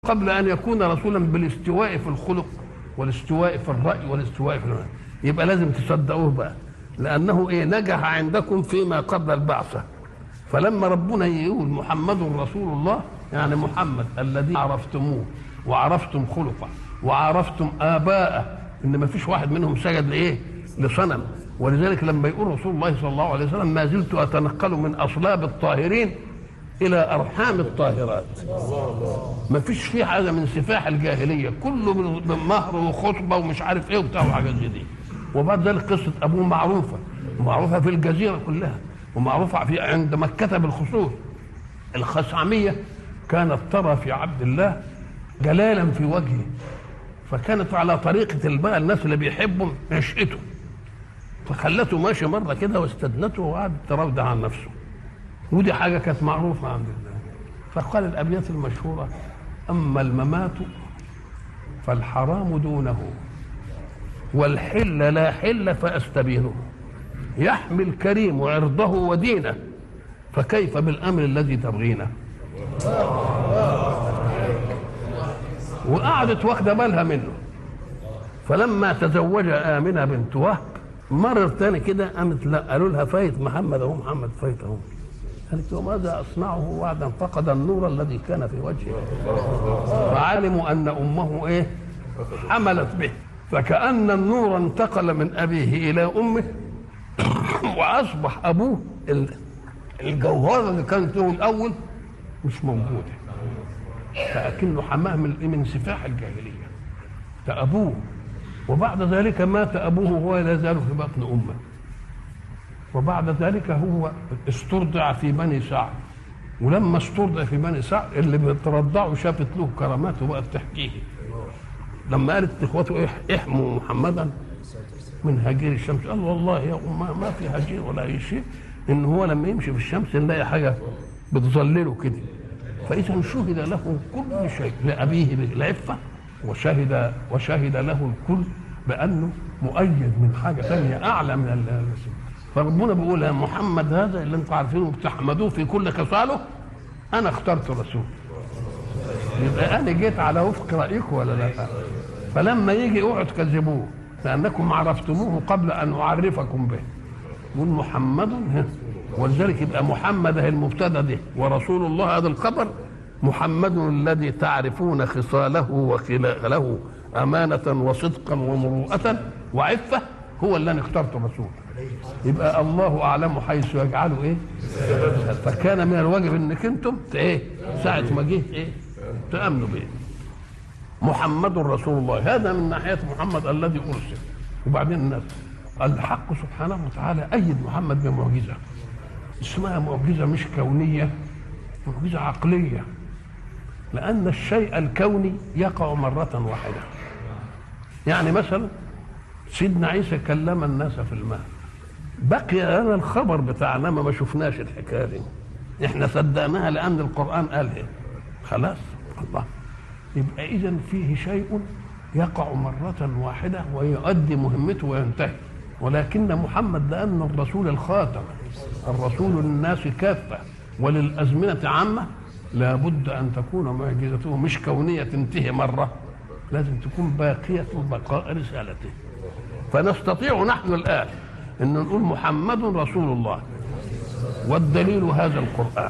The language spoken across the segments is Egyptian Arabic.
قبل ان يكون رسولا بالاستواء في الخلق والاستواء في الراي والاستواء في المعنى. يبقى لازم تصدقوه بقى لانه ايه نجح عندكم فيما قبل البعثه فلما ربنا يقول محمد رسول الله يعني محمد الذي عرفتموه وعرفتم خلقه وعرفتم اباءه ان ما فيش واحد منهم سجد لايه لصنم ولذلك لما يقول رسول الله صلى الله عليه وسلم ما زلت اتنقل من اصلاب الطاهرين الى ارحام الطاهرات ما فيش فيه حاجه من سفاح الجاهليه كله من مهر وخطبه ومش عارف ايه وبتاع وحاجات زي دي وبعد ذلك قصه ابوه معروفه معروفه في الجزيره كلها ومعروفه في عند مكه بالخصوص الخثعميه كانت ترى في عبد الله جلالا في وجهه فكانت على طريقه بقى الناس اللي بيحبوا عشقته فخلته ماشي مره كده واستدنته وقعدت تراودع عن نفسه ودي حاجه كانت معروفه عند الله فقال الابيات المشهوره اما الممات فالحرام دونه والحل لا حل فاستبينه يحمي الكريم عرضه ودينه فكيف بالامر الذي تبغينه وقعدت واخده بالها منه فلما تزوج امنه بنت وهب مرر تاني كده قامت لا قالوا لها فايت محمد اهو محمد فايت اهو قالت وماذا اصنعه بعد ان فقد النور الذي كان في وجهه فعلموا ان امه ايه حملت به فكأن النور انتقل من أبيه إلى أمه وأصبح أبوه الجوهرة اللي كانت له الأول مش موجودة فأكنه حماه من من سفاح الجاهلية ده أبوه وبعد ذلك مات أبوه وهو لا يزال في بطن أمه وبعد ذلك هو استرضع في بني سعد ولما استرضع في بني سعد اللي بترضعه شافت له كرامات وبقت تحكيه لما قالت اخوته احموا محمدا من هجير الشمس قال والله يا أمة ما في هجير ولا اي شيء ان هو لما يمشي في الشمس نلاقي حاجه بتظلله كده فاذا شهد له كل شيء لابيه بالعفه وشهد وشهد له الكل بانه مؤيد من حاجه ثانيه اعلى من المسلم فربنا بيقول يا محمد هذا اللي انتم عارفينه بتحمدوه في كل خصاله انا اخترت رسول يبقى انا جيت على وفق رايكم ولا لا فلما يجي اوعوا تكذبوه لانكم عرفتموه قبل ان اعرفكم به يقول محمد ولذلك يبقى محمد هي المبتدا ده ورسول الله هذا الخبر محمد الذي تعرفون خصاله وخلاله أمانة وصدقا ومروءة وعفة هو اللي أنا اخترت الرسول يبقى الله أعلم حيث يجعله إيه فكان من الواجب إنك أنتم إيه ساعة ما جه إيه تأمنوا به محمد رسول الله هذا من ناحية محمد الذي أرسل وبعدين الناس الحق سبحانه وتعالى أيد محمد بمعجزة اسمها معجزة مش كونية معجزة عقلية لأن الشيء الكوني يقع مرة واحدة يعني مثلا سيدنا عيسى كلم الناس في الماء بقي لنا الخبر بتاعنا ما شفناش الحكايه دي احنا صدقناها لان القران قالها خلاص الله يبقى اذا فيه شيء يقع مرة واحدة ويؤدي مهمته وينتهي ولكن محمد لأنه الرسول الخاتم الرسول للناس كافة وللأزمنة عامة لابد أن تكون معجزته مش كونية تنتهي مرة لازم تكون باقية بقاء رسالته فنستطيع نحن الآن أن نقول محمد رسول الله والدليل هذا القرآن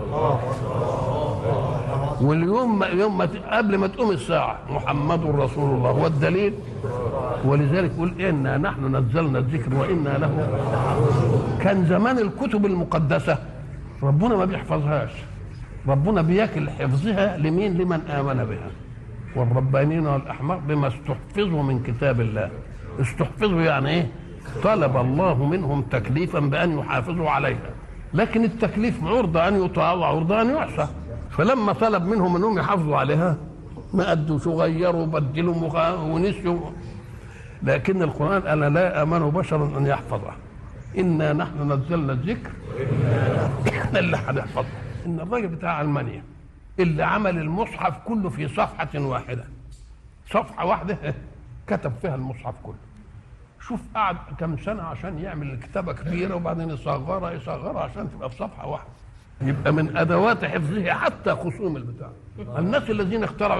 واليوم ما يوم ما قبل ما تقوم الساعة محمد رسول الله والدليل ولذلك يقول إنا نحن نزلنا الذكر وإنا له كان زمان الكتب المقدسة ربنا ما بيحفظهاش ربنا بيكل حفظها لمين لمن آمن بها والربانيين والأحمر بما استحفظوا من كتاب الله استحفظوا يعني ايه طلب الله منهم تكليفا بأن يحافظوا عليها لكن التكليف عرضة أن يطاع وعرضة أن يعصى فلما طلب منهم أنهم يحافظوا عليها ما أدوا غيروا بدلوا ونسيوا لكن القرآن أنا لا آمن بشرا أن يحفظه إنا نحن نزلنا الذكر إحنا اللي هنحفظه إن الراجل بتاع ألمانيا اللي عمل المصحف كله في صفحة واحدة صفحة واحدة كتب فيها المصحف كله شوف قعد كم سنة عشان يعمل الكتابة كبيرة وبعدين يصغرها يصغرها عشان تبقى في صفحة واحدة يبقى من أدوات حفظه حتى خصوم البتاع الناس الذين اخترعوا